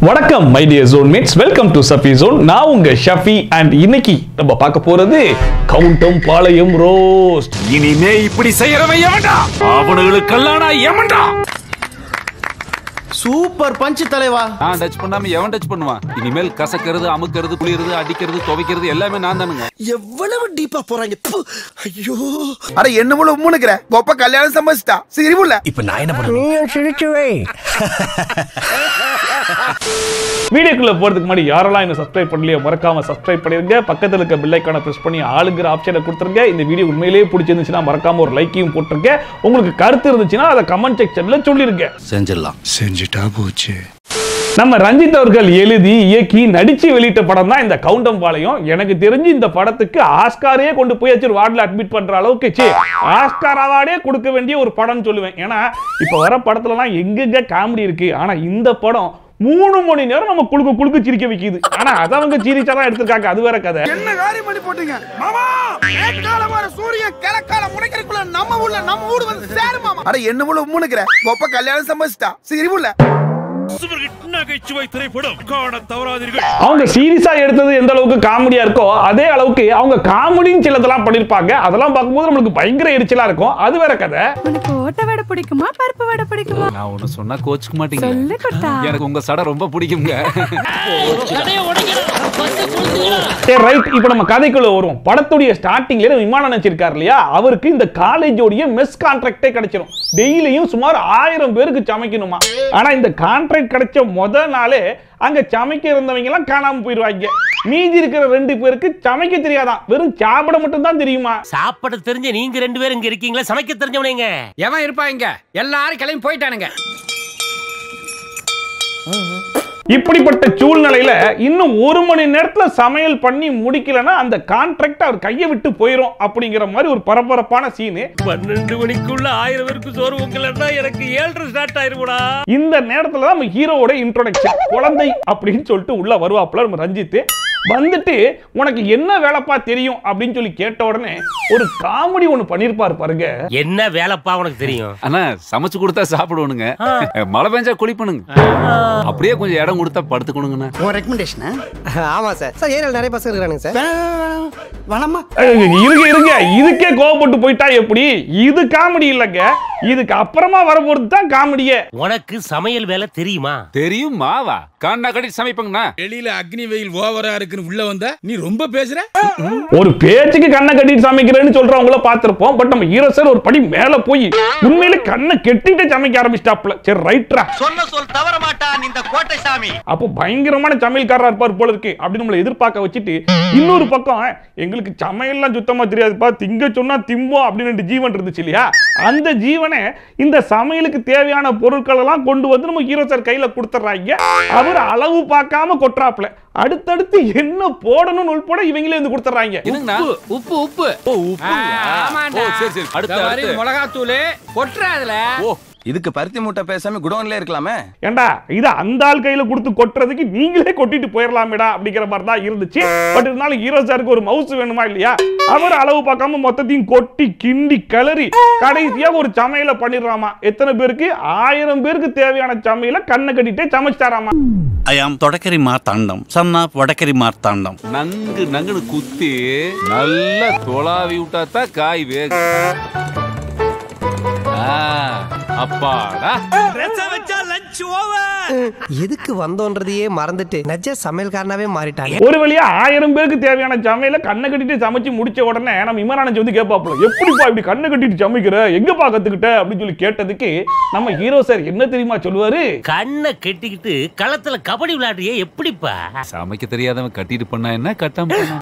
வணக்கம் my dear zone mates welcome to Safi zone நான் உங்க ஷஃபி அண்ட் இன்னைக்கு நம்ம பார்க்க போறது கவுண்டம் பாளையம் ரோஸ்ட் இனிமே இப்படி செய்யறவன் எவன்டா அவனுங்களுக்கெல்லாம் நான் எவன்டா சூப்பர் பஞ்சு தலைவா நான் டச் பண்ணாம எவன் டச் பண்ணுவான் இனிமேல் கசக்கிறது அமுக்கிறது புளியறது அடிக்கிறது துவைக்கிறது எல்லாமே நான் தானுங்க எவ்வளவு டீப்பா போறாங்க ப்பு, ஐயோ அட என்ன போல உம்முனுக்குற கொப்ப கல்யாணம் சம்மதிச்சிட்டா சிரிப்புல வீடியோக்குள்ள போறதுக்கு முன்னாடி யாரெல்லாம் என்ன சப்ஸ்கிரைப் பண்ணலையோ மறக்காம சப்ஸ்கிரைப் பண்ணிருங்க பக்கத்துல இருக்க பெல் ஐக்கான பிரஸ் பண்ணி ஆளுங்கிற ஆப்ஷனை கொடுத்துருங்க இந்த வீடியோ உண்மையிலேயே பிடிச்சிருந்துச்சுன்னா மறக்காம ஒரு லைக்கையும் போட்டுருங்க உங்களுக்கு கருத்து இருந்துச்சுன்னா அதை கமெண்ட் செக்ஷன்ல சொல்லிருங்க செஞ்சிடலாம் செஞ்சுட்டா போச்சு நம்ம ரஞ்சித் அவர்கள் எழுதி இயக்கி நடிச்சு வெளியிட்ட படம் தான் இந்த கவுண்டம் பாளையம் எனக்கு தெரிஞ்சு இந்த படத்துக்கு ஆஸ்காரே கொண்டு போய் வச்சு வார்டில் அட்மிட் பண்ற அளவுக்கு ச்சே, ஆஸ்கார் அவார்டே கொடுக்க வேண்டிய ஒரு படம்னு சொல்லுவேன் ஏன்னா இப்ப வர படத்துலலாம் எங்கெங்க காமெடி இருக்கு ஆனா இந்த படம் மூணு மணி நேரம் நம்ம குழுக்கு குழுக்கு சிரிக்க வைக்குது ஆனா அதை அவங்க சீரியஸா தான் எடுத்திருக்காங்க அது வேற கதை என்ன காரியம் பண்ணி போட்டீங்க மாமா மேற்கால வர சூரியன் கிழக்கால முனைக்கிறதுக்குள்ள நம்ம ஊர்ல நம்ம ஊர் வந்து சேரு மாமா அட என்ன போல உம்முனுக்குற கொப்ப கல்யாணம் சம்மதிச்சிட்டா சிரிப்புல நகைச்சுவை திரைப்படம் காண தவறாதீர்கள் அவங்க சீரியஸா எடுத்தது எந்த அளவுக்கு காமெடியா இருக்கோ அதே அளவுக்கு அவங்க காமெடின்னு சிலதெல்லாம் பண்ணிருப்பாங்க அதெல்லாம் பார்க்கும்போது நம்மளுக்கு பயங்கர எரிச்சலா இருக்கும் அது வேற கதை உனக்கு ஓட்ட வடை பிடிக்குமா பருப்பு வடை பிடிக்குமா நான் ஒண்ணு சொன்னா கோச்சுக்க மாட்டீங்க சொல்லு கொட்டா எனக்கு உங்க சடை ரொம்ப பிடிக்குங்க சரி ரைட் இப்போ நம்ம கதைக்குள்ள வருவோம் படத்துடைய ஸ்டார்டிங்ல நம்ம விமானம் நினைச்சிருக்காரு இல்லையா அவருக்கு இந்த காலேஜோடைய மெஸ் கான்ட்ராக்டே கிடைச்சிரும் டெய்லியும் சுமார் ஆயிரம் பேருக்கு சமைக்கணுமா ஆனா இந்த கான்ட்ராக்ட் கிடைச்ச முத நாளே அங்க சமைக்க இருந்தவங்க எல்லாம் காணாம போயிருவாங்க மீதி இருக்கிற ரெண்டு பேருக்கு சமைக்க தெரியாதான் வெறும் சாப்பிட மட்டும் தான் தெரியுமா சாப்பிட தெரிஞ்ச நீங்க ரெண்டு பேரும் இங்க இருக்கீங்களா சமைக்க தெரிஞ்சவனேங்க எவன் இருப்பா இங்க எல்லாரும் கிளம்பி போயிட்டானுங்க இப்படிப்பட்ட சூழ்நிலையில இன்னும் ஒரு மணி நேரத்துல சமையல் பண்ணி முடிக்கலன்னா அந்த கான்ட்ராக்ட் அவர் கையை விட்டு போயிரும் அப்படிங்கிற மாதிரி ஒரு பரபரப்பான சீனு பன்னெண்டு மணிக்குள்ள ஆயிரம் பேருக்கு சோறு உங்களா எனக்கு ஏழரை ஸ்டார்ட் ஆயிருக்கூடா இந்த நேரத்துல தான் நம்ம ஹீரோவோட இன்ட்ரோடக்ஷன் குழந்தை அப்படின்னு சொல்லிட்டு உள்ள வருவாப்புல நம்ம ரஞ்சித் வந்துட்டு உனக்கு என்ன வேலைப்பா தெரியும் அப்படின்னு சொல்லி கேட்ட உடனே ஒரு காமெடி ஒண்ணு பண்ணிருப்பாரு பாருங்க என்ன வேலைப்பா உனக்கு தெரியும் ஆனா சமைச்சு கொடுத்தா சாப்பிடுவனுங்க மழை பெஞ்சா குளிப்பனுங்க அப்படியே கொஞ்சம் இடம் கொடுத்தா படுத்துக்கணுங்கண்ணா உன் ரெக்கமெண்டேஷனா ஆமா சார் சார் ஏரியால நிறைய பசங்க இருக்கானுங்க சார் வேணாமா அஹ், இருங்க இருங்க இதுக்கே கோவப்பட்டு போயிட்டா எப்படி இது காமெடி இல்லைங்க இதுக்கு அப்புறமா வரப்போறது தான் காமெடியே உனக்கு சமையல் வேலை தெரியுமா தெரியும் மாவா கண்ணா கட்டி சமைப்பங்கண்ணா வெளியில அக்னி வெயில் ஓவரா இருக்குன்னு உள்ள வந்தா நீ ரொம்ப பேசுற ஒரு பேச்சுக்கு கண்ணை கட்டிட்டு சமைக்கிறேன்னு சொல்றவங்கள பார்த்திருப்போம் பட் நம்ம ஹீரோ சார் ஒரு படி மேல போய் உண்மையிலே கண்ணை கெட்டிட்டு சமைக்க ஆரம்பிச்சிட்டாப்ல சரி ரைட்ரா சொன்ன சொல் தவற மாட்டான் இந்த கோட்டை சாமி அப்போ பயங்கரமான சமையல்காரரா இருப்பார் போல இருக்கு அப்படின்னு நம்மளை எதிர்பார்க்க வச்சுட்டு இன்னொரு பக்கம் எங்களுக்கு சமையல்லாம் சுத்தமா தெரியாதுப்பா திங்க சொன்னா திம்போம் அப்படின்னு ரெண்டு ஜீவன் இருந்துச்சு இல்லையா அந்த ஜீவனை இந்த சமையலுக்கு தேவையான பொருட்கள் எல்லாம் கொண்டு வந்து நம்ம ஹீரோ சார் கையில கொடுத்துட்றாங்க அவர் அளவு பார்க்காம கொட்டுறாப்ல அடுத்தடுத்து என்ன போடணும்னு உள்பட இவங்களே வந்து கொடுத்துட்றாங்க என்னங்கண்ணா உப்பு உப்பு ஓ உப்பு ஆமாண்டா. ஓ சரி சரி அடுத்து அடுத்து மிளகாத்தூள் கொட்டுற அதுல ஓ இதுக்கு பருத்தி மூட்டை பேசாம குடோன்ல இருக்கலாமே ஏண்டா இத அந்த ஆள் கையில கொடுத்து கொட்டுறதுக்கு நீங்களே கொட்டிட்டு போயிடலாமேடா அப்படிங்கிற மாதிரி தான் இருந்துச்சு பட் இருந்தாலும் ஹீரோ சாருக்கு ஒரு மவுஸ் வேணுமா இல்லையா அவர் அளவு பார்க்காம மொத்தத்தையும் கொட்டி கிண்டி கிளறி கடைசியா ஒரு சமையலை பண்ணிடுறாமா எத்தனை பேருக்கு ஆயிரம் பேருக்கு தேவையான சமையலை கண்ணை கட்டிட்டே சமைச்சிட்டாராமா I am Todakari Martandam, son of Vadakari Martandam. நங்கு நங்குன்னு குத்தி நல்லா தொலாவி விட்டா தான் காய் வேகும் ஆ, அப்பாடா எதுக்கு வந்தோன்றதையே மறந்துட்டு நஜ சமையல்காரனாவே மாறிட்டாங்க ஒரு வழியா ஆயிரம் பேருக்கு தேவையான சமையலை கண்ணை கட்டிட்டு சமைச்சு முடிச்ச உடனே நம்ம இமரானஞ்சி வந்து கேட்பாப்புல எப்படிப்பா இப்படி கண்ணை கட்டிட்டு சமைக்கிற எங்கப்பா கத்துக்கிட்ட அப்படின்னு சொல்லி கேட்டதுக்கு நம்ம ஹீரோ சார் என்ன தெரியுமா சொல்லுவாரு கண்ணை கெட்டிக்கிட்டு களத்துல கபடி விளையாடுறியே எப்படிப்பா சமைக்க தெரியாதவன் கட்டிட்டு பண்ணா என்ன கட்டாம பண்ணா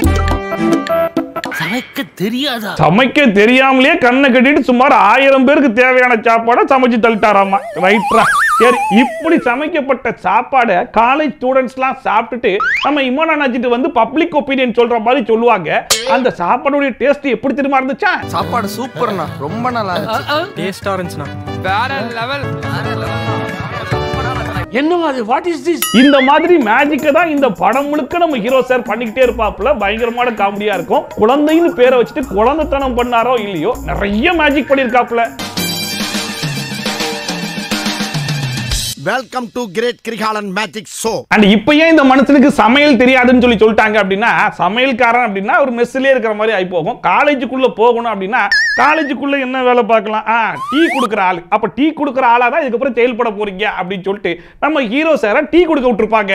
சமைக்க தெரியாதா சமைக்க தெரியாமலே கண்ணை கட்டிட்டு சுமார் ஆயிரம் பேருக்கு தேவையான சாப்பாடை சமைச்சு தள்ளிட்டாராமா ரைட்ரா சரி இப்படி சமைக்கப்பட்ட சாப்பாடை காலேஜ் ஸ்டூடெண்ட்ஸ்லாம் சாப்பிட்டுட்டு நம்ம இமானா நச்சிட்டு வந்து பப்ளிக் ஒப்பீனியன் சொல்ற மாதிரி சொல்லுவாங்க அந்த சாப்பாடுடைய டேஸ்ட் எப்படி தெரியுமா இருந்துச்சா சாப்பாடு சூப்பர்ண்ணா ரொம்ப நல்லா இருந்துச்சு டேஸ்டா இருந்துச்சுனா வேற லெவல் இந்த மாதிரி மேஜிக்கை தான் இந்த படம் முழுக்க நம்ம ஹீரோ சார் பண்ணிக்கிட்டே இருப்பாப்புல பயங்கரமான காமெடியா இருக்கும் குழந்தைன்னு பேரை வச்சுட்டு குழந்தைத்தனம் பண்ணாரோ இல்லையோ நிறைய மேஜிக் பண்ணியிருக்காப்புல welcome to great Kirikalan magic show and இப்போ ஏன் இந்த மனுஷனுக்கு சமையல் தெரியாதுன்னு சொல்லி சொல்லிட்டாங்க அப்படின்னா சமையல்காரன் அப்படின்னா ஒரு மெஸ்ஸிலே இருக்கிற மாதிரி ஆகி போகும் காலேஜுக்குள்ள போகணும் அப்படின்னா காலேஜுக்குள்ள என்ன வேலை பார்க்கலாம் ஆ டீ கொடுக்குற ஆள் அப்ப டீ கொடுக்குற ஆளா தான் இதுக்கப்புறம் செயல்பட போறீங்க அப்படின்னு சொல்லிட்டு நம்ம ஹீரோ சாரை டீ கொடுக்க விட்டுருப்பாங்க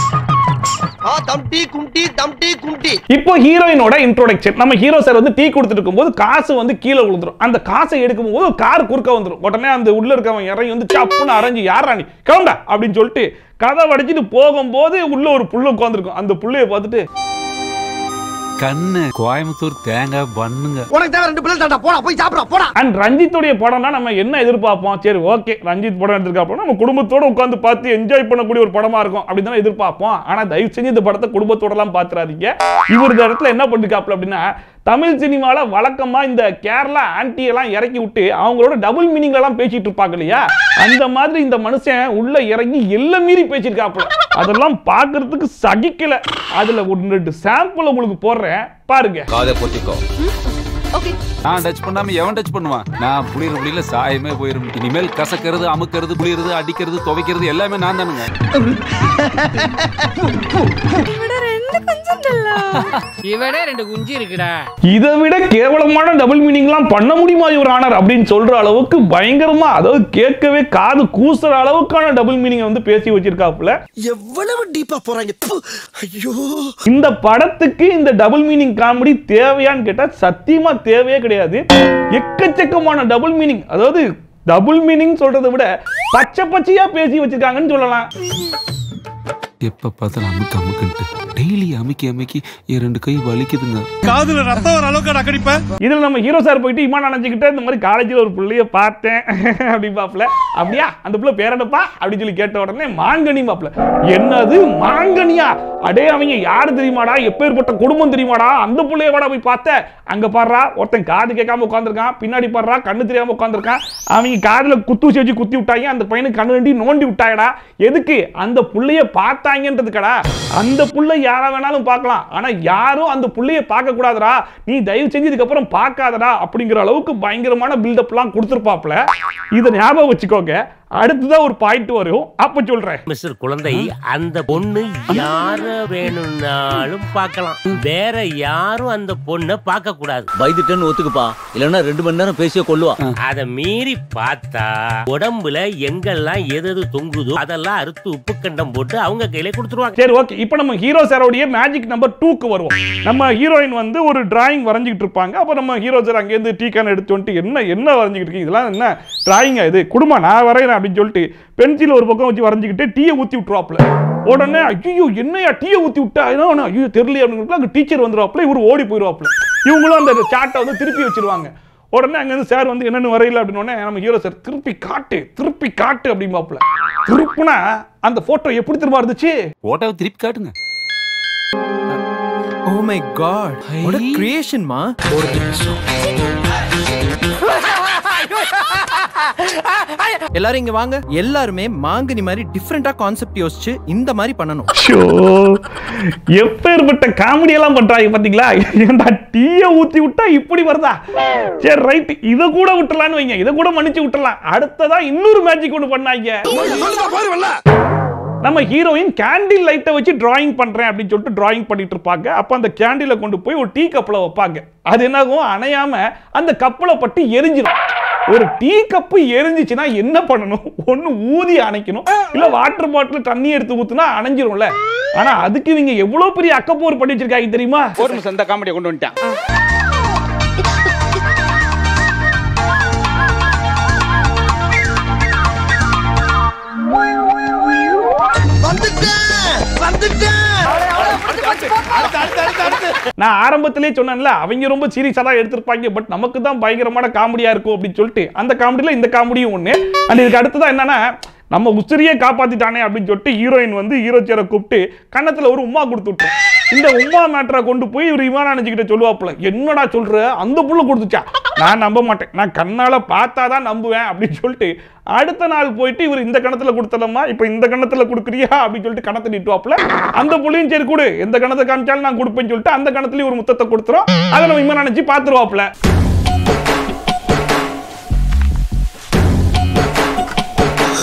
தம்டி கும்டி தம்டி கும்டி இப்போ ஹீரோயினோட இன்ட்ரோடக்ஷன் நம்ம ஹீரோ சார் வந்து டீ கொடுத்துட்டு இருக்கும்போது காசு வந்து கீழே விழுந்துரும் அந்த காசை எடுக்கும் போது கார் குறுக்க வந்துரும் உடனே அந்த உள்ள இருக்கவன் இறங்கி வந்து சப்புன்னு அரைஞ்சு யாரா நீ கிளம்பா அப்படின்னு சொல்லிட்டு கதை வடிச்சிட்டு போகும்போது உள்ள ஒரு புள்ள உட்காந்துருக்கும் அந்த புள்ளைய பார்த்துட்டு கண்ணு கோயம்புத்தூர் தேங்காய் பண்ணுங்க உனக்கு தேவை ரெண்டு பிள்ளை தாண்டா போடா போய் சாப்பிடா போடா அண்ட் ரஞ்சித்துடைய படம்னா நம்ம என்ன எதிர்பார்ப்போம் சரி ஓகே ரஞ்சித் படம் எடுத்திருக்கா நம்ம குடும்பத்தோட உட்காந்து பார்த்து என்ஜாய் பண்ணக்கூடிய ஒரு படமா இருக்கும் அப்படின்னு தான் எதிர்பார்ப்போம் ஆனா தயவு செஞ்சு இந்த படத்தை குடும்பத்தோட எல்லாம் பாத்துறாதீங்க இவர் இந்த இடத்துல என்ன பண்ணிருக்காப்ல அப்படின்னா தமிழ் சினிமால வழக்கமா இந்த கேரளா ஆன்டி எல்லாம் இறக்கி விட்டு அவங்களோட டபுள் மீனிங்ல எல்லாம் பேசிட்டு இருப்பாங்க இல்லையா அந்த மாதிரி இந்த மனுஷன் உள்ள இறங்கி எல்லாம் மீறி பேசியிருக்காப்ல அதெல்லாம் பார்க்கிறதுக்கு சகிக்கல அதுல ஒரு ரெண்டு சாம்பிள் உங்களுக்கு போடுறேன் பாருங்க காதை பொத்திக்கோ நான் டச் பண்ணாம எவன் டச் பண்ணுவான் நான் புளியற புளியில சாயமே போயிரும் இனிமேல் கசக்கிறது அமுக்கிறது புளியறது அடிக்கிறது துவைக்கிறது எல்லாமே நான் தானுங்க ഇവിടെ രണ്ട് കുഞ്ചുണ്ടല്ലോ இவனே ரெண்டு குஞ்சு இருக்குடா இதை விட கேவலமான டபுள் மீனிங்லாம் பண்ண முடியுமா இவர் ஆனர் அப்படின்னு சொல்ற அளவுக்கு பயங்கரமா அதாவது கேட்கவே காது கூசுற அளவுக்கான டபுள் மீனிங் வந்து பேசி வச்சிருக்காப்புல எவ்வளவு டீப்பா போறாங்க ப்பு, ஐயோ இந்த படத்துக்கு இந்த டபுள் மீனிங் காமெடி தேவையான்னு கேட்டா சத்தியமா தேவையே கிடையாது எக்கச்சக்கமான டபுள் மீனிங் அதாவது டபுள் மீனிங் சொல்றதை விட பச்சை பச்சையா பேசி வச்சிருக்காங்கன்னு சொல்லலாம் எப்ப பார்த்தாலும் அமுக்கு அமுக்குன்ட்டு டெய்லி அமுக்கி அமுக்கி என் ரெண்டு கை வலிக்குதுங்க இதுல நம்ம ஹீரோ சார் போயிட்டு இம்மா நினைச்சுக்கிட்டு இந்த மாதிரி காலேஜில் ஒரு பிள்ளைய பார்த்தேன் அப்படி பாப்புல அப்படியா அந்த பிள்ளை பேரடப்பா அப்படின்னு சொல்லி கேட்ட உடனே மாங்கனி பாப்புல என்னது மாங்கனியா அடே அவங்க யாரு தெரியுமாடா எப்பேற்பட்ட குடும்பம் தெரியுமாடா அந்த பிள்ளைய வாடா போய் பார்த்த அங்க பாடுறா ஒருத்தன் காது கேட்காம உட்காந்துருக்கான் பின்னாடி பாடுறா கண்ணு தெரியாம உட்காந்துருக்கான் அவங்க காதுல குத்தூசி வச்சு குத்தி விட்டாங்க அந்த பையனுக்கு கண்ணு ரெண்டி நோண்டி விட்டாங்கடா எதுக்கு அந்த புள்ளைய பார்த்தாங்கன்றதுக்கடா அந்த புள்ளை யாரா வேணாலும் பார்க்கலாம் ஆனா யாரும் அந்த புள்ளைய பார்க்க கூடாதுடா நீ தயவு செஞ்சு இதுக்கப்புறம் பார்க்காதடா அப்படிங்கிற அளவுக்கு பயங்கரமான பில்டப்லாம் கொடுத்துருப்பாப்ல இதை ஞாபகம் வச்சுக்கோங்க அடுத்ததான் ஒரு பாயிண்ட் வரும் அப்ப சொல்றேன் மிஸ்டர் குழந்தை அந்த பொண்ணு யார வேணும்னாலும் பார்க்கலாம் வேற யாரும் அந்த பொண்ணை பார்க்க கூடாது பயந்துட்டேன்னு ஒத்துக்குப்பா இல்லைன்னா ரெண்டு மணி நேரம் பேசிய கொள்ளுவா அத மீறி பார்த்தா உடம்புல எங்கெல்லாம் எது எது தொங்குதோ அதெல்லாம் அறுத்து உப்பு கண்டம் போட்டு அவங்க கையில கொடுத்துருவாங்க சரி ஓகே இப்போ நம்ம ஹீரோ சாரோடைய மேஜிக் நம்பர் டூக்கு வருவோம் நம்ம ஹீரோயின் வந்து ஒரு டிராயிங் வரைஞ்சிக்கிட்டு இருப்பாங்க அப்போ நம்ம ஹீரோ சார் அங்கேருந்து டீ கேன் எடுத்து வந்துட்டு என்ன என்ன வரைஞ்சிக்கிட்டு இருக்கீங்க இதெல்லாம் என்ன டிராயிங்கா இது குடும்பம் நான் வரைகிறேன் அப்படின்னு சொல்லிட்டு பென்சில் ஒரு பக்கம் வச்சு வரைஞ்சிக்கிட்டு டீயை ஊற்றி விட்டுருவாப்புல உடனே ஐயோ என்னையா டீயை ஊற்றி விட்டா என்ன ஐயோ தெரியல அப்படின்னு அங்கே டீச்சர் வந்துருவாப்புல இவர் ஓடி போயிடுவாப்புல இவங்களும் அந்த சாட்டை வந்து திருப்பி வச்சிருவாங்க உடனே அங்கேருந்து சார் வந்து என்னென்னு வரையில அப்படின்னு உடனே நம்ம ஹீரோ சார் திருப்பி காட்டு திருப்பி காட்டு அப்படிம்பாப்புல திருப்புனா அந்த போட்டோ எப்படி திரும்ப இருந்துச்சு ஓட்டாவை திருப்பி காட்டுங்க oh my god what a creation மா எல்லாரும் இங்க வாங்க எல்லாருமே மாங்கனி மாதிரி டிஃப்ரெண்டா கான்செப்ட் யோசிச்சு இந்த மாதிரி பண்ணணும் ஷோ எப்பேற்பட்ட காமெடி எல்லாம் பண்றாங்க பாத்தீங்களா ஏன்டா டீய ஊத்தி விட்டா இப்படி வருதா சரி ரைட் இத கூட விட்டுறலாம்னு வைங்க இத கூட மன்னிச்சு விட்டுறலாம் அடுத்ததா இன்னொரு மேஜிக் ஒன்று பண்ணாங்க நம்ம ஹீரோயின் கேண்டில் லைட்டை வச்சு டிராயிங் பண்றேன் அப்படின்னு சொல்லிட்டு டிராயிங் பண்ணிட்டு இருப்பாங்க அப்ப அந்த கேண்டில கொண்டு போய் ஒரு டீ கப்பில் வைப்பாங்க அது என்னாகும் அணையாம அந்த கப்பில் பட்டு எரிஞ்சிடும் ஒரு டீ கப்பு எரிஞ்சிச்சுன்னா என்ன பண்ணணும் ஒன்னு ஊதி அணைக்கணும் இல்ல வாட்டர் பாட்டில் தண்ணி எடுத்து ஊத்துனா அணைஞ்சிரும்ல ஆனா அதுக்கு இவங்க எவ்வளவு பெரிய அக்கப்போர் பண்ணி வச்சிருக்காங்க தெரியுமா ஒரு நிமிஷம் இந்த காமெடியை கொண்டு வந்துட்டான் வந்துட்டேன் வந்துட்டேன் நான் ஆரம்பத்திலே சொன்னேன்ல அவங்க ரொம்ப சீரியஸா தான் எடுத்திருப்பாங்க பட் நமக்கு தான் பயங்கரமான காமெடியா இருக்கும் அப்படின்னு சொல்லிட்டு அந்த காமெடியில இந்த காமெடியும் ஒண்ணு அண்ட் இதுக்கு அடுத்ததான் என்னன்னா நம்ம உசிரியே காப்பாத்திட்டானே அப்படின்னு சொல்லிட்டு ஹீரோயின் வந்து ஹீரோ சேரை கூப்பிட்டு கன்னத்துல ஒரு உமா கொடுத்து விட்டோம் இந்த உமா மேட்டரை கொண்டு போய் இவர் இவான் நினைச்சுக்கிட்ட சொல்லுவாப்புல என்னடா சொல்ற அந்த புள்ள கொடுத்துச்சா நான் நம்ப மாட்டேன் நான் கண்ணால பார்த்தாதான் நம்புவேன் அப்படின்னு சொல்லிட்டு அடுத்த நாள் போயிட்டு இவர் இந்த கணத்துல கொடுத்தலம்மா இப்போ இந்த கணத்துல கொடுக்குறியா அப்படின்னு சொல்லிட்டு கணத்தை நீட்டுவாப்புல அந்த புள்ளையும் சரி கொடு எந்த கணத்தை காமிச்சாலும் நான் கொடுப்பேன்னு சொல்லிட்டு அந்த கணத்துலயும் ஒரு முத்தத்தை கொடுத்துரும் அதை நம்ம இம்மா நினைச்சு பார்த்துருவாப்புல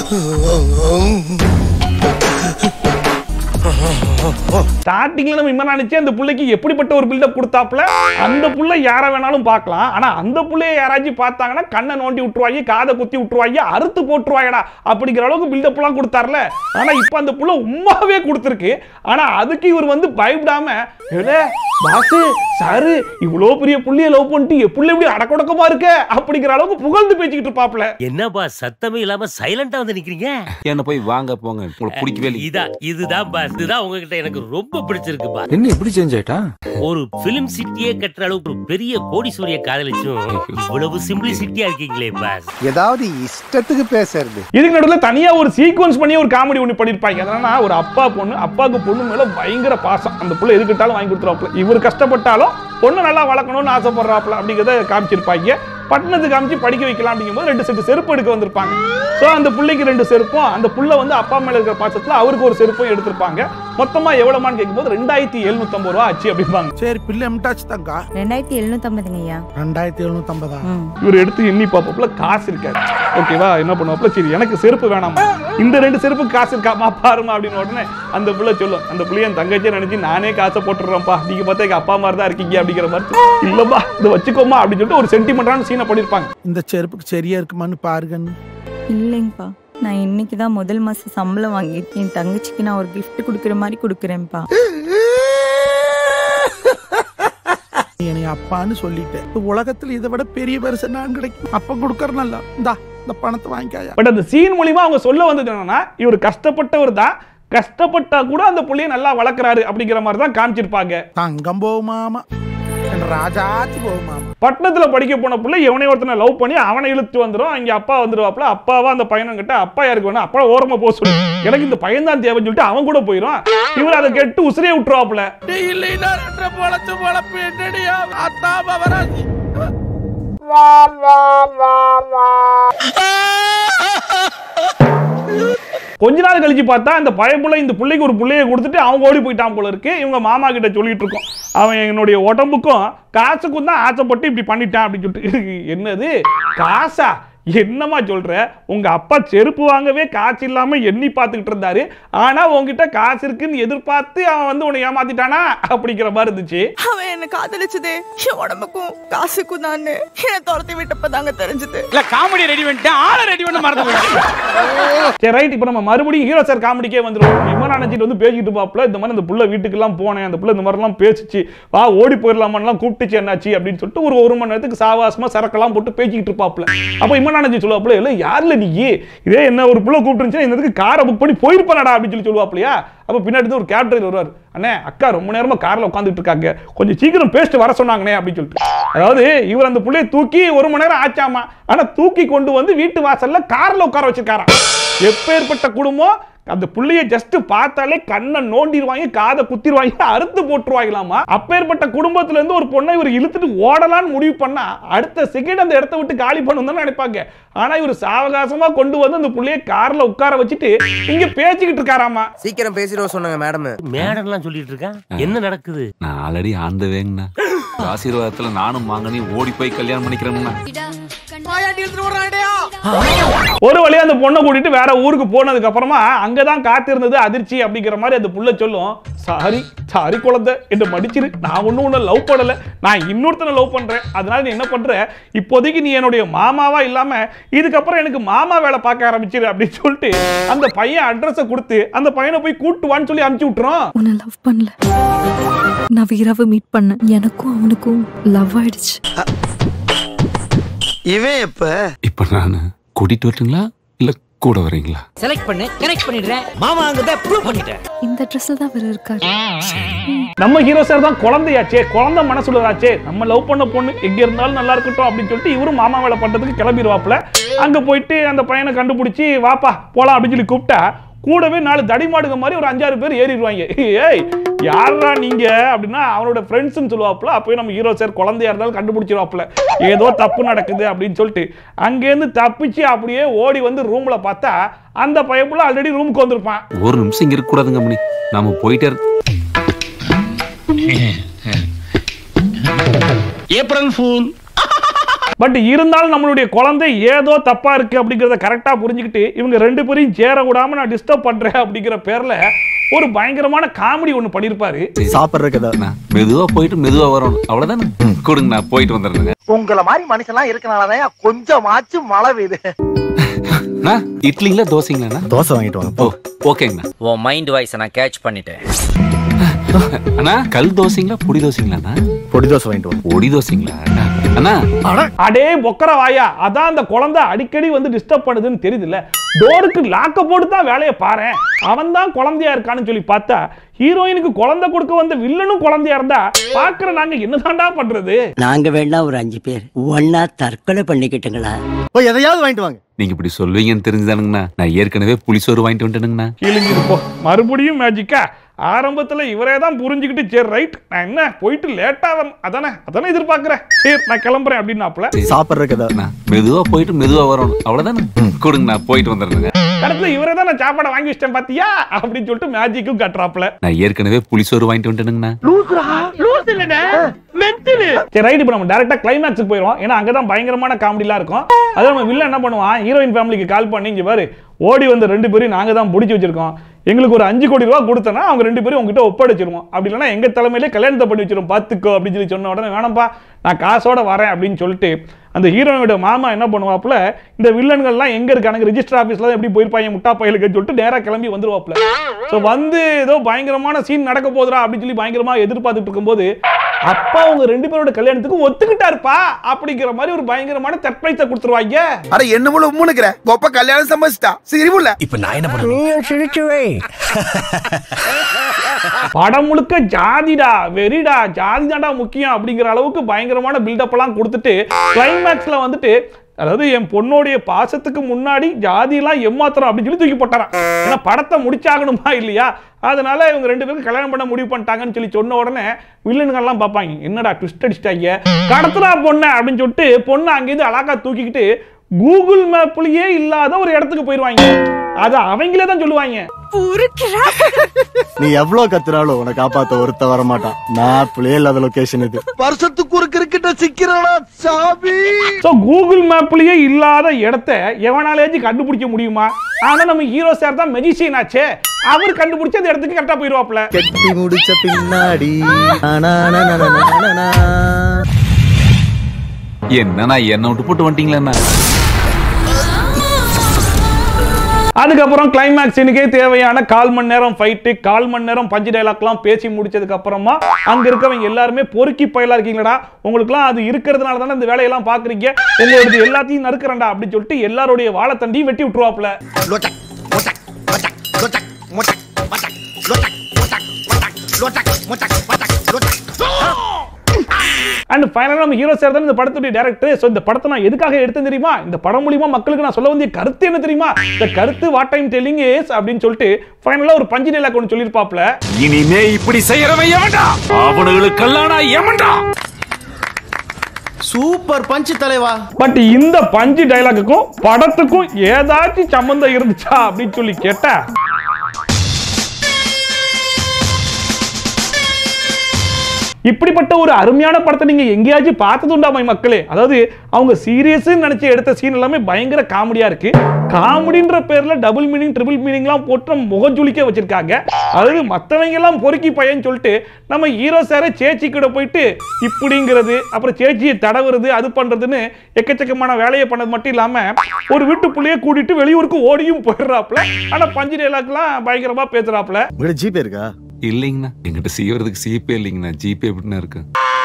ஸ்டார்டிங்ல நம்ம இம்ரான் நினைச்சு அந்த புள்ளைக்கு எப்படிப்பட்ட ஒரு பில்டப் கொடுத்தாப்ல அந்த புள்ள யார வேணாலும் பார்க்கலாம் ஆனா அந்த புள்ளைய யாராச்சும் பார்த்தாங்கன்னா கண்ணை நோண்டி விட்டுருவாங்க காதை குத்தி விட்டுருவாங்க அறுத்து போட்டுருவாங்கடா அப்படிங்கிற அளவுக்கு பில்டப் எல்லாம் கொடுத்தார்ல ஆனா இப்ப அந்த புள்ள உண்மாவே கொடுத்துருக்கு ஆனா அதுக்கு இவர் வந்து பயப்படாம "ஏலே, பாசு சாரு இவ்வளோ பெரிய புள்ளைய லவ் பண்ணிட்டு என் புள்ள எப்படி அடக்கொடக்கமா இருக்க அப்படிங்கிற அளவுக்கு புகழ்ந்து பேசிக்கிட்டு இருப்பாப்ல என்னப்பா சத்தமே இல்லாம சைலண்டா வந்து நிக்கிறீங்க என்ன போய் வாங்க போங்க உங்களுக்கு பிடிக்கவே இல்லை இதான் இதுதான் பாஸ் இதுதான் உங்ககிட்ட எனக்கு ரொம்ப பிடிச்சிருக்கு பாஸ் என்ன எப்படி சேஞ்ச் ஆயிட்டா ஒரு பிலிம் சிட்டியே கட்டுற அளவுக்கு ஒரு பெரிய கோடீஸ்வரிய காதலிச்சும் இவ்வளவு சிம்பிளிசிட்டியா இருக்கீங்களே பாஸ் ஏதாவது இஷ்டத்துக்கு பேசுறது இதுக்கு நடுவில் தனியா ஒரு சீக்வன்ஸ் பண்ணி ஒரு காமெடி ஒன்று பண்ணியிருப்பாங்க என்னன்னா ஒரு அப்பா பொண்ணு அப்பாவுக்கு பொண்ணு மேல பயங்கர பாசம் அந்த புள்ள எதுக்கிட்டாலும் வாங்கி கொடுத்துருவாப்புல இவர் கஷ்டப்பட்டாலும் பொண்ணு நல்லா வளர்க்கணும்னு ஆசைப்படுறாப்புல அப்படிங்கிறத காமிச்சிருப்பாங்க பட்டணத்துக்கு காமிச்சு படிக்க வைக்கலாம் அப்படிங்கும்போது ரெண்டு செட்டு செருப்பு எடுக்க வந்திருப்பாங்க ஸோ அந்த பிள்ளைக்கு ரெண்டு செருப்பும் அந்த புள்ள வந்து அப்பா மேல இருக்கிற பாசத்துல அவருக்கு ஒரு செருப்பும் எடுத்திருப்பாங்க மொத்தமா எவ்வளவுமான்னு கேட்கும்போது ரெண்டாயிரத்தி எழுநூத்தம்பது ரூபா ஆச்சு அப்படிம்பாங்க சரி பிள்ளை எம்டாச்சு தாங்க ரெண்டாயிரத்தி எழுநூத்தம்பதுங்க ஐயா ரெண்டாயிரத்தி எழுநூத்தம்பதா இவர் எடுத்து எண்ணி பார்ப்போம்ல காசு இருக்காது ஓகேவா என்ன பண்ணுவாப்புல சரி எனக்கு செருப்பு வேணாமா இந்த ரெண்டு செருப்பு காசு இருக்காமா பாருமா அப்படின்னு உடனே அந்த பிள்ளை சொல்லும் அந்த பிள்ளைய என் தங்கச்சியை நினைச்சு நானே காசை போட்டுடுறேன்ப்பா நீங்க பார்த்தா எங்க அப்பா மாதிரி தான் இருக்கீங்க அப்படிங்கிற மாதிரி இல்லப்பா இதை வச்சுக்கோமா அப்படின்னு சொல்லிட்டு ஒரு சென்டிமெண்டான சீனை பண்ணிருப்பாங்க இந்த செருப்புக்கு சரியா இருக்குமான்னு பாருங்கன்னு இல்லைங்கப்பா நான் இன்னைக்கு தான் முதல் மாசம் சம்பளம் வாங்கிட்டு என் தங்கச்சிக்கு நான் ஒரு gift கொடுக்குற மாதிரி கொடுக்குறேன்ப்பா நீ என்னை அப்பான்னு சொல்லிட்டேன் இந்த உலகத்துல இதை விட பெரிய பரிசு நான் கிடைக்கும் அப்ப கொடுக்கறனல்ல இந்தா இந்த பணத்தை வாங்கிக்காயா பட் அந்த சீன் மூலியமா அவங்க சொல்ல வந்தது என்னன்னா இவர் கஷ்டப்பட்டவர் தான் கஷ்டப்பட்டா கூட அந்த புள்ளைய நல்லா வளர்க்குறாரு அப்படிங்கிற மாதிரி தான் காமிச்சிருப்பாங்க தங்கம் போகுமாமா என் ராஜாத்தி போகுமாமா பட்டணத்துல படிக்க போன புள்ள எவனை ஒருத்தனை லவ் பண்ணி அவனை இழுத்து வந்துடும் இங்க அப்பா வந்துருவாப்புல அப்பாவா அந்த பையனும் கிட்ட அப்பா யாருக்கு வேணும் அப்பா ஓரமா போக சொல்லு எனக்கு இந்த பையன் தான் தேவைன்னு சொல்லிட்டு அவன் கூட போயிடும் இவர் அதை கேட்டு உசிரியை விட்டுருவாப்புல இல்லைன்னா ரெண்டு பொழச்சு பொழப்பு என்னடியா அத்தாம வராது கொஞ்ச நாள் கழிச்சு பார்த்தா இந்த பழைய புள்ள இந்த பிள்ளைக்கு ஒரு பிள்ளைய கொடுத்துட்டு அவங்க ஓடி போயிட்டான் போல இருக்கு இவங்க மாமா கிட்ட சொல்லிட்டு இருக்கோம் அவன் என்னுடைய உடம்புக்கும் காசுக்கும் தான் ஆசைப்பட்டு இப்படி பண்ணிட்டான் அப்படின்னு சொல்லிட்டு என்னது காசா என்னம்மா சொல்ற உங்க அப்பா செருப்பு வாங்கவே காசு இல்லாம எண்ணி பார்த்துக்கிட்டு இருந்தாரு ஆனா உன்கிட்ட காசு இருக்குன்னு எதிர்பார்த்து அவன் வந்து உன்னை ஏமாத்திட்டானா அப்படிங்கிற மாதிரி இருந்துச்சு அவன் என்ன காதலிச்சதே என் உடம்புக்கும் காசுக்கும் தான் என்ன துரத்தி விட்டப்பதாங்க தெரிஞ்சது இல்ல காமெடி ரெடி பண்ணிட்டேன் ஆளை ரெடி பண்ண மறந்து போயிட்டேன் சரி ரைட் இப்போ நம்ம மறுபடியும் ஹீரோ சார் காமெடிக்கே வந்துருவோம் இவன் நினைச்சிட்டு வந்து பேசிட்டு பாப்புல இந்த மாதிரி அந்த புள்ள வீட்டுக்கெல்லாம் போனேன் அந்த புள்ள இந்த மாதிரிலாம் பேசிச்சு வா ஓடி போயிடலாமான்லாம் கூப்பிட்டுச்சு என்னாச்சு அப்படின்னு சொல்லிட்டு ஒரு ஒரு மணி நேரத்துக்கு சாவாசமா சரக்கெல்லாம் போட்டு பேசிக்கிட்டு இருப்பாப்புல அப்போ இவன் நினைச்சு சொல்லுவாப்புல இல்லை யாருல நீ இதே என்ன ஒரு புள்ள கூப்பிட்டுருந்துச்சுன்னா இந்த இதுக்கு காரை புக் பண்ணி போயிருப்பானடா அப்படின்னு சொல்லி சொல்லுவாப்லையா அப்போ பின்னாடி இருந்து ஒரு கேப்டர் வருவார் அண்ணே அக்கா ரொம்ப நேரமா கார்ல உட்காந்துட்டு இருக்காங்க கொஞ்சம் சீக்கிரம் பேசிட்டு வர சொன்னாங்கண்ணே அப்படின்னு சொல்லிட்டு அதாவது இவர் அந்த புள்ளைய தூக்கி ஒரு மணி நேரம் ஆச்சாமா ஆனா தூக்கி கொண்டு வந்து வீட்டு வாசல்ல கார்ல உட்கார வச்சிருக்காராம் எப்பேற்பட்ட குடும்பம் அந்த புள்ளைய ஜஸ்ட் பார்த்தாலே கண்ணை நோண்டிடுவாங்க காதை குத்திடுவாங்க அறுத்து போட்டுருவாங்களாமா அப்பேற்பட்ட குடும்பத்துல இருந்து ஒரு பொண்ணை இவர் இழுத்துட்டு ஓடலான்னு முடிவு பண்ணா அடுத்த செகண்ட் அந்த இடத்த விட்டு காலி பண்ணணும் தான் நினைப்பாங்க ஆனா இவர் சாவகாசமா கொண்டு வந்து அந்த புள்ளைய கார்ல உட்கார வச்சுட்டு இங்க பேசிக்கிட்டு இருக்காராமா சீக்கிரம் பேசிடுவோம் சொன்னாங்க மேடம் மேடம்லாம் சொல்லிட்டு இருக்கான் என்ன நடக்குது நான் ஆல்ரெடி ஆந்த வேங்கண்ணா ஆசீர்வாதத்துல நானும் வாங்கனி ஓடி போய் கல்யாணம் பண்ணிக்கிறேன்னா ஒரு வழியா அந்த பொண்ணை கூட்டிட்டு வேற ஊருக்கு போனதுக்கு அப்புறமா அங்கதான் காத்திருந்தது அதிர்ச்சி அப்படிங்கிற மாதிரி அந்த புள்ள சொல்லும் சாரி சாரி குழந்தை என்ன மடிச்சிரு நான் ஒன்னும் உன்னை லவ் பண்ணல நான் இன்னொருத்தனை லவ் பண்றேன் அதனால நீ என்ன பண்ற இப்போதைக்கு நீ என்னுடைய மாமாவா இல்லாம இதுக்கப்புறம் எனக்கு மாமா வேலை பார்க்க ஆரம்பிச்சிரு அப்படின்னு சொல்லிட்டு அந்த பையன் அட்ரஸை கொடுத்து அந்த பையனை போய் கூட்டு வான்னு சொல்லி அனுப்பிச்சு விட்டுறோம் உன்னை லவ் பண்ணல நான் வீராவை மீட் பண்ணேன் எனக்கும் அவனுக்கும் லவ் ஆயிடுச்சு இவன் எப்ப இப்ப நான் கூட்டிட்டு வரட்டுங்களா இல்ல கூட வரீங்களா செலக்ட் பண்ணு கனெக்ட் பண்ணிடுறேன் மாமா அங்க ப்ரூவ் பண்ணிட்டேன் இந்த ட்ரெஸ்ல தான் அவர் இருக்காரு நம்ம ஹீரோ சார் தான் குழந்தையாச்சே குழந்தை மனசுலதாச்சே நம்ம லவ் பண்ண பொண்ணு எங்க இருந்தாலும் நல்லா இருக்கட்டும் அப்படின்னு சொல்லிட்டு இவரும் மாமா வேலை பண்றதுக்கு கிளம்பிடுவாப்புல அங்க போயிட்டு அந்த பையனை கண்டுபிடிச்சி வாப்பா போலாம் அப்படின்னு சொல்லி கூப்பிட்டா கூடவே நாலு தடிமாடுங்க மாதிரி ஒரு அஞ்சாறு பேர் ஏறிடுவாங்க ஏய் யாரா நீங்க அப்படின்னா அவனோட ஃப்ரெண்ட்ஸ்னு சொல்லுவாப்புல அப்போயே நம்ம ஹீரோ சார் குழந்தையா இருந்தாலும் கண்டுபிடிச்சிருவாப்புல ஏதோ தப்பு நடக்குது அப்படின்னு சொல்லிட்டு அங்கேருந்து தப்பிச்சு அப்படியே ஓடி வந்து ரூம்ல பார்த்தா அந்த பையப்புல ஆல்ரெடி ரூமுக்கு வந்திருப்பான் ஒரு நிமிஷம் இங்க இருக்க கூடாதுங்க மணி நாம போயிட்டே இரு- ஏப்ரல் ஃபூல் பட் இருந்தாலும் நம்மளுடைய குழந்தை ஏதோ தப்பா இருக்கு அப்படிங்கறத கரெக்டா புரிஞ்சுக்கிட்டு இவங்க ரெண்டு பேரையும் சேர விடாம நான் டிஸ்டர்ப் பண்றேன் அப்படிங்கிற பேர்ல ஒரு பயங்கரமான காமெடி ஒண்ணு பண்ணிருப்பாரு சாப்பிட்றதுக்கு மெதுவா போயிட்டு மெதுவா வரணும் அவ்வளவுதானே கொடுங்க நான் போயிட்டு வந்துடுறேங்க உங்கள மாதிரி மனுஷன்லாம் இருக்கனாலதான் கொஞ்சமாச்சும் மழை பெய்யுது அண்ணா, இட்லிங்களா தோசைங்களா தோசை வாங்கிட்டு வாங்க ஓ ஓகேங்கண்ணா உன் மைண்ட் வாய்ஸை நான் கேட்ச் பண்ணிட்டேன் அண்ணா கல் தோசைங்களா பொடி தோசைங்களாண்ணா பொடி தோசை வாங்கிட்டு வாங்க பொடி தோசைங்களா அண்ணா அடே பொக்கர வாயா அதான் அந்த குழந்தை அடிக்கடி வந்து டிஸ்டர்ப் பண்ணுதுன்னு தெரியுதுல்ல டோருக்கு லாக்க போட்டு தான் வேலையை பாரு அவன் தான் குழந்தையா இருக்கான்னு சொல்லி பார்த்தா ஹீரோயினுக்கு குழந்தை கொடுக்க வந்த வில்லனும் குழந்தையா இருந்தா பாக்குற நாங்க என்னதான்டா பண்றது நாங்க வேணா ஒரு அஞ்சு பேர் ஒன்னா தற்கொலை பண்ணிக்கிட்டுங்களா எதையாவது வாங்கிட்டு வாங்க நீங்க இப்படி சொல்லுவீங்கன்னு தெரிஞ்சுதானுங்கண்ணா நான் ஏற்கனவே புளிசோறு வாங்கிட்டு வந்துட்டேனுங்கண்ணா கிழிஞ்சிருப்போம் மறுபடியும் மேஜிக்கா ஆரம்பத்துல இவரே தான் புரிஞ்சுக்கிட்டு சரி ரைட் நான் என்ன போயிட்டு லேட்டா வரணும் அதானே அதானே எதிர்பார்க்கிறேன் சரி நான் கிளம்புறேன் அப்படின்னாப்புல சாப்பிட்றதுக்கு மெதுவா போயிட்டு மெதுவா வரணும் அவ்வளவுதானே கொடுங்க நான் போயிட்டு வந்துடுறேங்க கடைசியில் இவரே தான் நான் சாப்பாடை வாங்கி வச்சிட்டேன் பாத்தியா அப்படின்னு சொல்லிட்டு மேஜிக்கும் கட்டுறாப்புல நான் ஏற்கனவே புளிசோறு வாங்கிட்டு வந்துட்டேனுங்கண்ணா சரி ரைட் இப்போ நம்ம டேரக்டா கிளைமேக்ஸுக்கு போயிடுவோம் ஏன்னா அங்கே தான் பயங்கரமான காமெடிலாம் இருக்கும் அதான் நம்ம வில்ல என்ன பண்ணுவான் ஹீரோயின் ஃபேமிலிக்கு கால் பண்ணி இங்க பாரு ஓடி வந்த ரெண்டு பேரும் நாங்க தான் பிடிச்சி வச்சிருக்கோம் எங்களுக்கு ஒரு அஞ்சு கோடி ரூபா கொடுத்தனா அவங்க ரெண்டு பேரும் உங்ககிட்ட ஒப்படைச்சிருவோம் அப்படி இல்லைன்னா எங்க தலைமையிலே கல்யாணத்தை பண்ணி வச்சிரும் பார்த்துக்கோ அப்படின்னு சொல்லி சொன்ன உடனே வேணாம்ப்பா நான் காசோட வரேன் அப்படின்னு சொல்லிட்டு அந்த ஹீரோனோட மாமா என்ன பண்ணுவாப்புல இந்த வில்லன்கள்லாம் எங்க இருக்கானுங்க ரெஜிஸ்டர் ஆஃபீஸ்ல எப்படி போயிருப்பாங்க முட்டா பயலுக்கு சொல்லிட்டு நேரா கிளம்பி வந்துருவாப்புல ஸோ வந்து ஏதோ பயங்கரமான சீன் நடக்க போதுடா அப்படின்னு சொல்லி பயங்கரமா எதிர்பார்த்துட்டு இருக்கும்போது அப்பா அவங்க ரெண்டு பேரோட கல்யாணத்துக்கு ஒத்துக்கிட்டாருப்பா அப்படிங்கிற மாதிரி ஒரு பயங்கரமான சர்ப்ரைஸை கொடுத்துருவாங்க அட என்ன போல உம்முனுக்குற கொப்ப கல்யாணம் சம்பவிச்சிட்டா சிரிப்புல இப்ப நான் என்ன பண்ணுவேன் சிரிச்சுவே படம் முழுக்க ஜாதிடா வெறிடா ஜாதி தான்டா முக்கியம் அப்படிங்கிற அளவுக்கு பயங்கரமான பில்டப் எல்லாம் கொடுத்துட்டு கிளைமேக்ஸ்ல வந்துட்டு அதாவது என் பொண்ணோடைய பாசத்துக்கு முன்னாடி ஜாதியெல்லாம் எம்மாத்திரம் அப்படின்னு சொல்லி தூக்கி போட்டாராம் ஏன்னா படத்தை முடிச்சாகணுமா இல்லையா அதனால இவங்க ரெண்டு பேரும் கல்யாணம் பண்ண முடிவு பண்ணிட்டாங்கன்னு சொல்லி சொன்ன உடனே வில்லனுங்கெல்லாம் பார்ப்பாங்க என்னடா ட்விஸ்ட் அடிச்சிட்டாங்க கடத்துறா பொண்ணை அப்படின்னு சொல்லிட்டு பொண்ணை அங்கேருந்து அழகா தூக்கிக்கிட்டு கூகுள் மேப்லயே இல்லாத ஒரு இடத்துக்கு போயிடுவாங்க அதை அவங்களே தான் சொல்லுவாங்க நீ எவ்வளவு கத்துறாலும் உன்னை காப்பாத்த ஒருத்த வர மாட்டான் மேப்லயே இல்லாத லொகேஷன் இது வருஷத்துக்கு ஒரு கிரிக்கெட்ட சிக்கிறானா சாமி ஸோ கூகுள் மேப்லயே இல்லாத இடத்த எவனாலேயாச்சும் கண்டுபிடிக்க முடியுமா ஆனா நம்ம ஹீரோ சார் தான் மெஜிஷியன் ஆச்சே அவர் கண்டுபிடிச்சு அந்த இடத்துக்கு கரெக்டா போயிடுவாப்ல கட்டி முடிச்ச பின்னாடி என்னண்ணா என்ன விட்டு போட்டு வந்துட்டீங்களா அதுக்கப்புறம் கிளைமேக்ஸ் சீனுக்கே தேவையான கால் மணி நேரம் ஃபைட்டு கால் மணி நேரம் பஞ்சு டைலாக்லாம் பேசி முடிச்சதுக்கு அப்புறமா அங்க இருக்கவங்க எல்லாருமே பொறுக்கி பயலா இருக்கீங்களடா உங்களுக்குலாம் அது இருக்கிறதுனால தானே இந்த வேலையெல்லாம் பாக்குறீங்க உங்களோட எல்லாத்தையும் நறுக்கிறேன்டா அப்படின்னு சொல்லிட்டு எல்லாருடைய வாழைத்தண்டியும் வெட்டி விட்டுருவாப்ல அண்ட் ஃபைனலாக நம்ம ஹீரோ சார் தான் இந்த படத்துடைய டேரக்டர் ஸோ இந்த படத்தை நான் எதுக்காக எடுத்தேன் தெரியுமா இந்த படம் மூலியமா மக்களுக்கு நான் சொல்ல வேண்டிய கருத்து என்ன தெரியுமா இந்த கருத்து வாட் டைம் டெல்லிங் இஸ் அப்படின்னு சொல்லிட்டு ஃபைனலாக ஒரு பஞ்சு டைலாக் ஒன்று சொல்லியிருப்பாப்ல இனிமே இப்படி செய்யறவன் எவன்டா அவனுங்களுக்கெல்லாம் நான் எவன்டா சூப்பர் பஞ்சு தலைவா பட் இந்த பஞ்சு டைலாக்குக்கும் படத்துக்கும் ஏதாச்சும் சம்பந்தம் இருந்துச்சா அப்படின்னு சொல்லி கேட்டா இப்படிப்பட்ட ஒரு அருமையான படத்தை நீங்க எங்கேயாச்சும் பார்த்ததுண்டா மை மக்களே அதாவது அவங்க சீரியஸ் நினைச்சு எடுத்த சீன் எல்லாமே பயங்கர காமெடியா இருக்கு காமெடின்ற பேர்ல டபுள் மீனிங் ட்ரிபிள் மீனிங்லாம் போட்டு நம்ம முகஜுலிக்க வச்சிருக்காங்க அதாவது மற்றவங்க எல்லாம் பொறுக்கி பையன் சொல்லிட்டு நம்ம ஹீரோ சாரை சேச்சி கூட போயிட்டு இப்படிங்கிறது அப்புறம் சேச்சியை தடவுறது அது பண்றதுன்னு எக்கச்சக்கமான வேலையை பண்ணது மட்டும் இல்லாம ஒரு வீட்டுக்குள்ளேயே கூட்டிட்டு வெளியூருக்கு ஓடியும் போயிடுறாப்ல ஆனா பஞ்சு டைலாக்லாம் பயங்கரமா பேசுறாப்ல உங்கள்ட்ட ஜிபே இருக்கா இல்லைங்கண்ணா எங்கிட்ட செய்யறதுக்கு சீப்பே இல்லைங்கண்ணா ஜிபே எப்படிண்ணா இருக்கு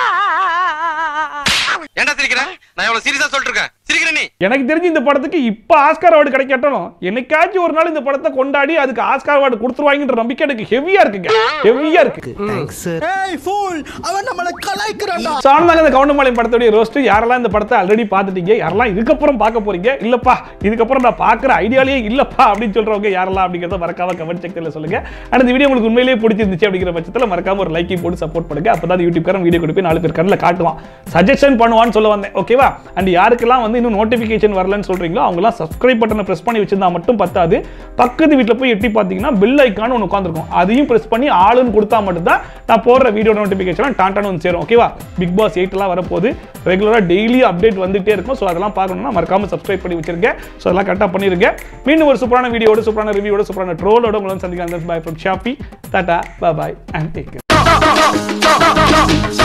ஏன்டா சிரிக்கிற நான் எவ்வளவு சீரியஸா சொல்லிட்டு இருக்கேன் சிரிக்கிற நீ எனக்கு தெரிஞ்சு இந்த படத்துக்கு இப்ப ஆஸ்கார் அவார்டு கிடைக்கட்டும் என்னைக்காச்சும் ஒரு நாள் இந்த படத்தை கொண்டாடி அதுக்கு ஆஸ்கார் அவார்டு கொடுத்துருவாங்கன்ற நம்பிக்கை எனக்கு ஹெவியா இருக்குங்க ஹெவியா இருக்கு ஏய் ஃபூல் அவன் நம்மள கலாய்க்கறான்டா சார்ந்தாங்க இந்த கவுண்டமாலயம் படத்துடைய ரோஸ்ட் யாரெல்லாம் இந்த படத்தை ஆல்ரெடி பார்த்துட்டீங்க யாரெல்லாம் இதுக்கப்புறம் பார்க்க போறீங்க இல்லப்பா இதுக்கப்புறம் நான் பார்க்குற ஐடியாலேயே இல்லப்பா அப்படின்னு சொல்றவங்க யாரெல்லாம் அப்படிங்கிறத மறக்காம கமெண்ட் செக்ஷன்ல சொல்லுங்க அண்ட் இந்த வீடியோ உங்களுக்கு உண்மையிலேயே பிடிச்சிருந்துச்சு அப்படிங்கிற பட்சத்தில் மறக்காம ஒரு லைக்கை போட்டு சப்போர்ட் பண்ணுங்க அப்பதான் யூடியூப் காரன் வீடியோ கொடுப்பேன் நாலு பேர் கண்ணில் காட்டுவான் சஜஷன் பண்ணுவான்னு சொல்ல வந்தேன் ஓகேவா அண்ட் யாருக்கெல்லாம் வந்து இன்னும் நோட்டிஃபிகேஷன் வரலன்னு சொல்றீங்களோ அவங்கலாம் சப்ஸ்கிரைப் பட்டனை ப்ரெஸ் பண்ணி வச்சிருந்தா மட்டும் பத்தாது பக்கத்து வீட்டில் போய் எட்டி பார்த்தீங்கன்னா பெல் ஐக்கான் ஒன்று உட்காந்துருக்கும் அதையும் ப்ரெஸ் பண்ணி ஆளுன்னு கொடுத்தா மட்டும்தான் நான் போடுற வீடியோ நோட்டிஃபிகேஷன் டாட்டான்னு வந்து சேரும் ஓகேவா பிக் பாஸ் எயிட்லாம் வரப்போகுது ரெகுலராக டெய்லி அப்டேட் வந்துட்டே இருக்கும் ஸோ அதெல்லாம் பார்க்கணும்னா மறக்காம சப்ஸ்கிரைப் பண்ணி வச்சிருக்கேன் ஸோ அதெல்லாம் கரெக்டாக பண்ணிருக்கேன் மீண்டும் ஒரு சூப்பரான வீடியோட சூப்பரான ரிவ்யூவோட சூப்பரான ட்ரோலோட உங்களை சந்திக்கலாம் பாய் ஃப்ரம் ஷாப்பி டாட்டா பாய் அண்ட் டேக்